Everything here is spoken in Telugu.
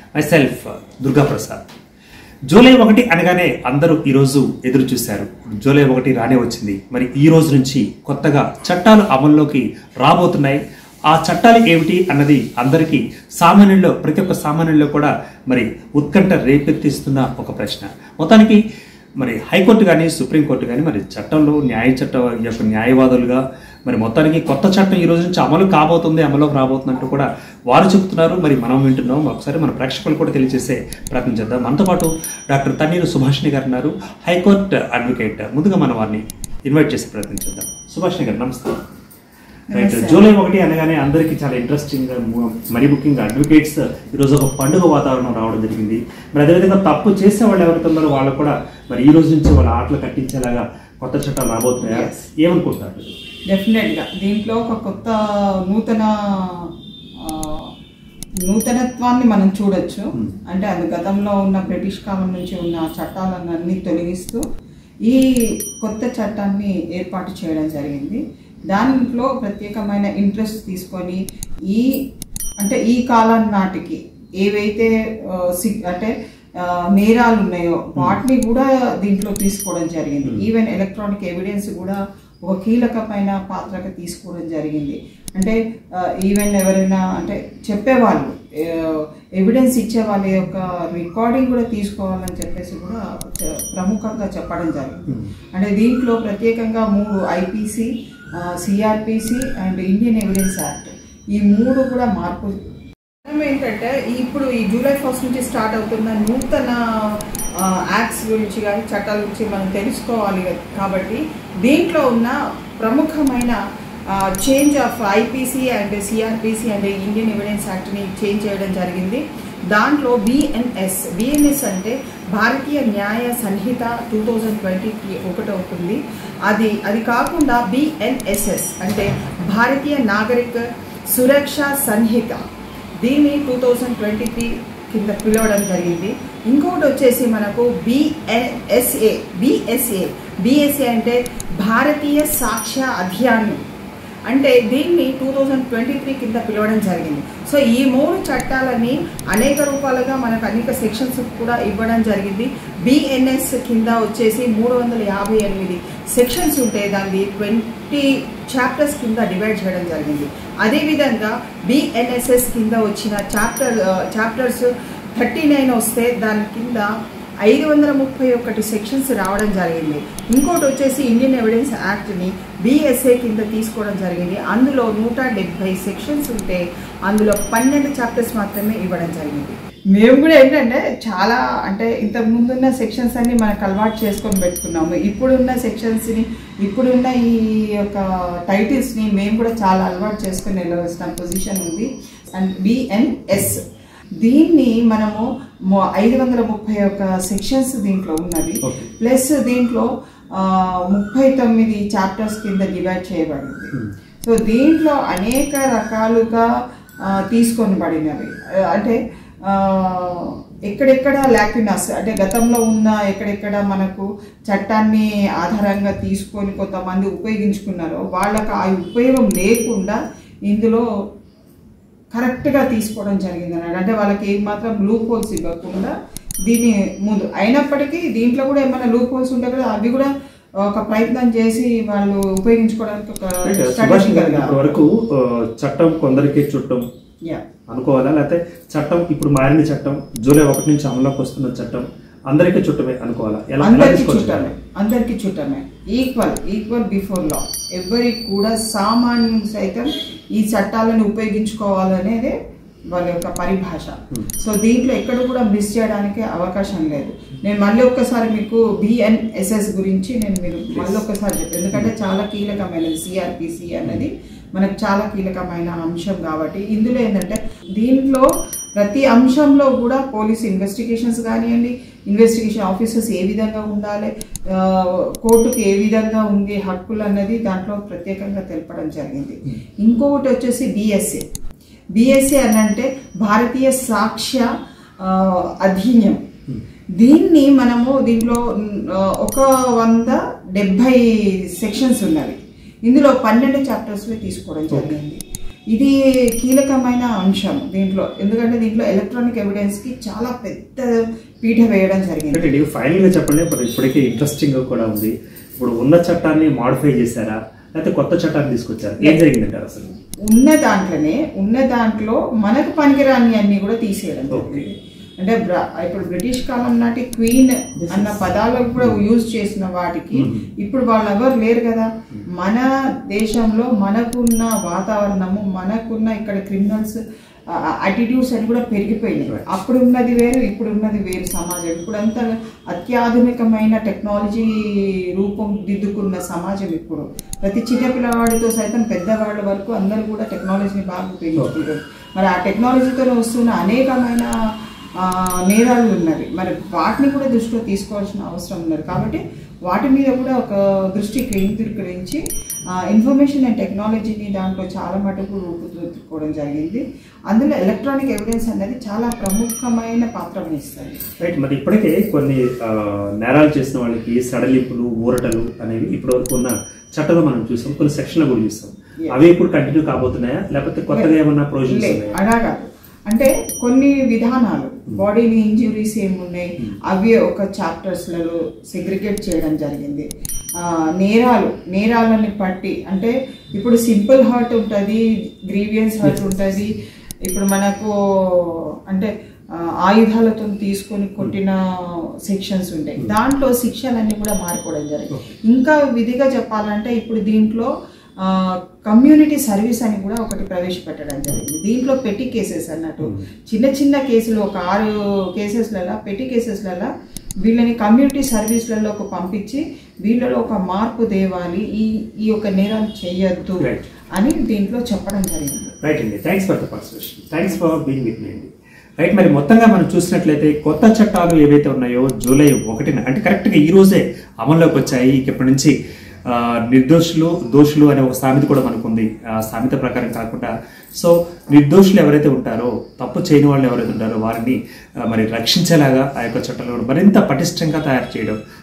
My myself Durga Prasad July ఒకటి అనగానే అందరూ ఈరోజు ఎదురు చూశారు జూలై ఒకటి రానే వచ్చింది మరి ఈ రోజు నుంచి కొత్తగా చట్టాలు అమల్లోకి రాబోతున్నాయి ఆ చట్టాలు ఏమిటి అన్నది అందరికీ సామాన్యుల్లో ప్రతి ఒక్క సామాన్యుల్లో కూడా మరి ఉత్కంఠ రేపెత్తిస్తున్న ఒక ప్రశ్న మొత్తానికి మరి హైకోర్టు కానీ సుప్రీంకోర్టు కానీ మరి చట్టంలో న్యాయ చట్టం యొక్క న్యాయవాదులుగా మరి మొత్తానికి కొత్త చట్టం ఈ రోజు నుంచి అమలు కాబోతుంది అమలులోకి రాబోతున్నట్టు కూడా వారు చెప్తున్నారు మరి మనం వింటున్నాం ఒకసారి మన ప్రేక్షకులు కూడా తెలియజేసే ప్రయత్నం చేద్దాం మనతో పాటు డాక్టర్ తన్నీరు సుభాషిణి గారు ఉన్నారు హైకోర్టు అడ్వకేట్ ముందుగా మనం వారిని ఇన్వైట్ చేసే ప్రయత్నం చేద్దాం సుభాషిణి గారు నమస్తే రైట్ జూలై ఒకటి అనగానే అందరికీ చాలా ఇంట్రెస్టింగ్ మరి ముఖ్యంగా అడ్వకేట్స్ ఈరోజు ఒక పండుగ వాతావరణం రావడం జరిగింది మరి అదేవిధంగా తప్పు చేసే వాళ్ళు ఎవరైతే ఉన్నారో వాళ్ళు కూడా మరి ఈ రోజు నుంచి వాళ్ళ ఆటలు కట్టించేలాగా కొత్త చట్టాలు రాబోతున్నాయా Yes. ఏమనుకుంటున్నారు మీరు? డెఫినెట్గా దీంట్లో ఒక కొత్త నూతన ఆ, నూతనత్వాన్ని మనం చూడొచ్చు Hmm. అంటే అది గతంలో ఉన్న బ్రిటిష్ కాలం నుంచి ఉన్న చట్టాలన్నీ తొలగిస్తూ ఈ కొత్త చట్టాన్ని ఏర్పాటు చేయడం జరిగింది దాంట్లో ప్రత్యేకమైన ఇంట్రెస్ట్ తీసుకొని ఈ అంటే ఈ కాలం నాటికి ఏవైతే ఆ, సి- అంటే ఆ, నేరాలు ఉన్నాయో వాటిని కూడా దీంట్లో తీసుకోవడం జరిగింది Hmm. ఈవెన్ ఎలక్ట్రానిక్ ఎవిడెన్స్ కూడా ఒక కీలకమైన పాత్రగా తీసుకోవడం జరిగింది అంటే ఈవెన్ ఎవరైనా అంటే చెప్పేవాళ్ళు ఎవిడెన్స్ ఇచ్చే వాళ్ళ యొక్క రికార్డింగ్ కూడా తీసుకోవాలని చెప్పేసి కూడా చ- ప్రముఖంగా చెప్పడం జరిగింది Hmm. అంటే దీంట్లో ప్రత్యేకంగా మూడు IPC CrPC and Indian evidence act ఈ మూడు కూడా మార్పు కారణం ఏంటంటే ఇప్పుడు ఈ జూలై ఫస్ట్ నుంచి స్టార్ట్ అవుతున్న నూతన యాక్ట్స్ గురించి కానీ చట్టాల గురించి మనం తెలుసుకోవాలి కదా. కాబట్టి దీంట్లో ఉన్న ప్రముఖమైన change of IPC and CrPC and Indian evidence యాక్ట్ని చేంజ్ చేయడం జరిగింది దాంట్లో బిఎన్ఎస్ బిఎన్ఎస్ అంటే భారతీయ న్యాయ సంహిత టూ థౌజండ్ ట్వంటీకి ఒకటి అవుతుంది అది అది కాకుండా బిఎన్ఎస్ఎస్ అంటే భారతీయ నాగరిక సురక్ష సంహిత దీన్ని టూ థౌజండ్ ట్వంటీ త్రీ కింద పిలవడం జరిగింది ఇంకోటి వచ్చేసి మనకు బిఎస్ఏ బిఎస్ఏ బిఎస్ఏ అంటే భారతీయ సాక్ష్య అధ్యాయం అంటే దీన్ని టూ థౌజండ్ ట్వంటీ త్రీ కింద పిలవడం జరిగింది సో ఈ మూడు చట్టాలని అనేక రూపాలుగా మనకు అనేక సెక్షన్స్ కూడా ఇవ్వడం జరిగింది బిఎన్ఎస్ కింద వచ్చేసి మూడు వందల యాభై ఎనిమిది సెక్షన్స్ ఉంటాయి దాన్ని ట్వంటీ చాప్టర్స్ కింద డివైడ్ చేయడం జరిగింది అదేవిధంగా బిఎన్ఎస్ఎస్ కింద వచ్చిన చాప్టర్ చాప్టర్స్ థర్టీ నైన్ వస్తే దాని కింద ఐదు వందల ముప్పై ఒకటి సెక్షన్స్ రావడం జరిగింది ఇంకోటి వచ్చేసి ఇండియన్ ఎవిడెన్స్ యాక్ట్ని బిఎస్ఏ కింద తీసుకోవడం జరిగింది అందులో నూట డెబ్బై సెక్షన్స్ ఉంటే అందులో పన్నెండు చాప్టర్స్ మాత్రమే ఇవ్వడం జరిగింది మేము కూడా ఏంటంటే చాలా అంటే ఇంతకు ముందున్న సెక్షన్స్ అన్ని మనకు అలవాటు చేసుకొని పెట్టుకున్నాము ఇప్పుడున్న సెక్షన్స్ని ఇప్పుడున్న ఈ యొక్క టైటిల్స్ని మేము కూడా చాలా అలవాటు చేసుకొని వెళ్ళవలసిన పొజిషన్ ఉంది అండ్ బిఎన్ఎస్ దీన్ని మనము ఐదు వందల ముప్పై ఒక్క సెక్షన్స్ దీంట్లో ఉన్నది Okay. ప్లస్ దీంట్లో ఆ, ముప్పై తొమ్మిది చాప్టర్స్ కింద డివైడ్ చేయబడింది Hmm. సో దీంట్లో అనేక రకాలుగా ఆ, తీసుకొని పడినవి ఆ, అంటే ఆ, ఎక్కడెక్కడ లాక్యునస్ అంటే గతంలో ఉన్న ఎక్కడెక్కడ మనకు చట్టాన్ని ఆధారంగా తీసుకొని కొంతమంది ఉపయోగించుకున్నారో వాళ్ళకు ఆ ఉపయోగం లేకుండా ఇందులో కరెక్ట్గా తీసుకోవడం జరిగింది అన్నాడు అంటే వాళ్ళకి ఏం మాత్రం లూప్ హోల్స్ ఇవ్వకుండా దీని ముందు అయినప్పటికీ దీంట్లో కూడా ఏమైనా లూప్ హోల్స్ ఉంటే కూడా అవి కూడా ఒక ప్రయత్నం చేసి వాళ్ళు ఉపయోగించుకోవడానికి ఒక రైట్ strategy సుభాష్ గారు కలగాలి. ఇప్పటి వరకు ఆ, చట్టం కొందరికి చుట్టం Yeah. అనుకోవాలా లేకపోతే చట్టం ఇప్పుడు మారిన చట్టం జూలై ఒకటి నుంచి అమల్లోకి వస్తున్న చట్టం అందరికీ చుట్టమే అనుకోవాలా ఎలా ఎలా అందరికి తీసుకోవచ్చు? చుట్టమే అందరికి చుట్టమే ఈక్వల్ ఈక్వల్ బిఫోర్ లా ఎవరికి కూడా సామాన్యులు సైతం ఈ చట్టాలను ఉపయోగించుకోవాలనేదే వాళ్ళ యొక్క పరిభాష Hmm. సో దీంట్లో ఎక్కడ కూడా మిస్ చేయడానికి అవకాశం లేదు నేను మళ్ళీ ఒక్కసారి మీకు బిఎన్ఎస్ఎస్ గురించి నేను మీరు మళ్ళీ ఒక్కసారి చెప్పాను ఎందుకంటే చాలా కీలకమైనది సిఆర్పిసి అన్నది మనకు చాలా కీలకమైన అంశం కాబట్టి ఇందులో ఏంటంటే దీంట్లో ప్రతి అంశంలో కూడా పోలీస్ ఇన్వెస్టిగేషన్స్ కానివ్వండి ఇన్వెస్టిగేషన్ ఆఫీసర్స్ ఏ విధంగా ఉండాలి ఆ, కోర్టుకు ఏ విధంగా ఉండే హక్కులు అన్నది దాంట్లో ప్రత్యేకంగా తెలపడం జరిగింది ఇంకొకటి వచ్చేసి బిఎస్ఏ బిఎస్ఏ అని అంటే భారతీయ సాక్ష్య ఆ, అధీన్యం దీన్ని మనము దీంట్లో ఆ, ఒక వంద డెబ్భై సెక్షన్స్ ఉన్నవి ఇందులో పన్నెండు చాప్టర్స్ తీసుకోవడం జరిగింది ఇది కీలకమైన అంశం దీంట్లో ఎందుకంటే దీంట్లో ఎలక్ట్రానిక్ ఎవిడెన్స్కి చాలా పెద్ద పీఠ వేయడం జరిగింది అంటే నీకు ఫైనల్ గా చెప్పండి మరి ఇప్పటికే ఇంట్రెస్టింగ్ గా కూడా ఉంది ఇప్పుడు ఉన్న చట్టాన్ని మాడిఫై చేశారా లేకపోతే కొత్త చట్టాన్ని తీసుకొచ్చారా ఏం జరిగిందంటారు అసలు ఉన్న దాంట్లోనే ఉన్న దాంట్లో మనకు పనికిరాని అన్ని కూడా తీసేయడం Okay. జరిగింది అంటే బ్ర- ఇప్పుడు బ్రిటిష్ కాలం నాటి క్వీన్ అన్న పదాలకు కూడా యూజ్ చేసిన వాటికి Mhm. ఇప్పుడు వాళ్ళు ఎవరు లేరు కదా మన దేశంలో మనకున్న వాతావరణము మనకున్న ఇక్కడ క్రిమినల్స్ అటిట్యూడ్స్ అని కూడా పెరిగిపోయినాయి Right. అప్పుడు ఉన్నది వేరు ఇప్పుడు ఉన్నది వేరు సమాజం ఇప్పుడు అంతా అత్యాధునికమైన టెక్నాలజీ రూపం దిద్దుకున్న సమాజం ఇప్పుడు ప్రతి చిన్న పిల్లవాడితో సైతం పెద్దవాళ్ళ వరకు అందరూ కూడా టెక్నాలజీని బాగా ఉపయోగించుకుంటారు మరి ఆ టెక్నాలజీతో వస్తున్న అనేకమైన ఆ, నేరాలు ఉన్నవి మరి వాటిని కూడా దృష్టిలో తీసుకోవాల్సిన అవసరం ఉన్నది కాబట్టి వాటి మీద కూడా ఒక దృష్టి కేంద్రీకరించి ఇన్ఫర్మేషన్ అండ్ టెక్నాలజీని దాంట్లో చాలా మటుకు రూపుదిద్దుకోవడం జరిగింది అందులో ఎలక్ట్రానిక్ ఎవిడెన్స్ అనేది చాలా ప్రముఖమైన పాత్ర వహిస్తుంది రైట్ మరి ఇప్పటికే కొన్ని ఆ, నేరాలు చేసిన వాళ్ళకి సడలింపులు ఊరటలు అనేవి ఇప్పటి వరకు ఉన్న చట్టంలో మనం చూసాం కొన్ని సెక్షన్లు కూడా చూసాం Yeah. అవి ఇప్పుడు కంటిన్యూ కాబోతున్నాయా లేకపోతే కొత్తగా ఏమన్నా ప్రొవిజన్స్ లే, ఉన్నాయా అలా కాదు అంటే కొన్ని విధానాలు బాడీని ఇంజురీస్ ఏమున్నాయి అవి ఒక చాప్టర్స్లలో సెగ్రిగేట్ చేయడం జరిగింది ఆ, నేరాలు నేరాలని పట్టి అంటే ఇప్పుడు సింపుల్ హర్ట్ ఉంటుంది గ్రీవియన్స్ హర్ట్ ఉంటుంది ఇప్పుడు మనకు అంటే ఆ, ఆయుధాలతో తీసుకొని కొట్టిన సెక్షన్స్ ఉంటాయి దాంట్లో శిక్షలన్నీ కూడా మారిపోవడం జరిగింది ఇంకా విధిగా చెప్పాలంటే ఇప్పుడు దీంట్లో కమ్యూనిటీ సర్వీస్ అని కూడా ఒకటి ప్రవేశపెట్టడం జరిగింది దీంట్లో పెట్టి కేసెస్ అన్నట్టు చిన్న చిన్న కేసులు ఒక ఆరు కేసెస్లలో పెట్టి కేసెస్లలో వీళ్ళని కమ్యూనిటీ సర్వీస్లలోకి పంపించి వీళ్ళలో ఒక మార్పు తేవాలి ఈ ఈ యొక్క నేరం చేయొద్దు Right. అని దీంట్లో చెప్పడం జరిగింది రైట్ అండి thanks for the participation thanks for being with me అండి రైట్ మరి మొత్తంగా మనం చూసినట్లయితే కొత్త చట్టాలు ఏవైతే ఉన్నాయో జూలై ఒకటిన అంటే కరెక్ట్గా ఈ రోజే అమల్లోకి వచ్చాయి ఇక ఇప్పటి నుంచి ఆ, నిర్దోషులు దోషులు అనే ఒక సామెత కూడా మనకు ఉంది ఆ సామెత ప్రకారం కాకుండా సో నిర్దోషులు ఎవరైతే ఉంటారో తప్పు చేయని వాళ్ళు ఎవరైతే ఉంటారో వారిని ఆ, మరి రక్షించేలాగా ఆ యొక్క చట్టాలు మరింత పటిష్టంగా తయారు చేయడం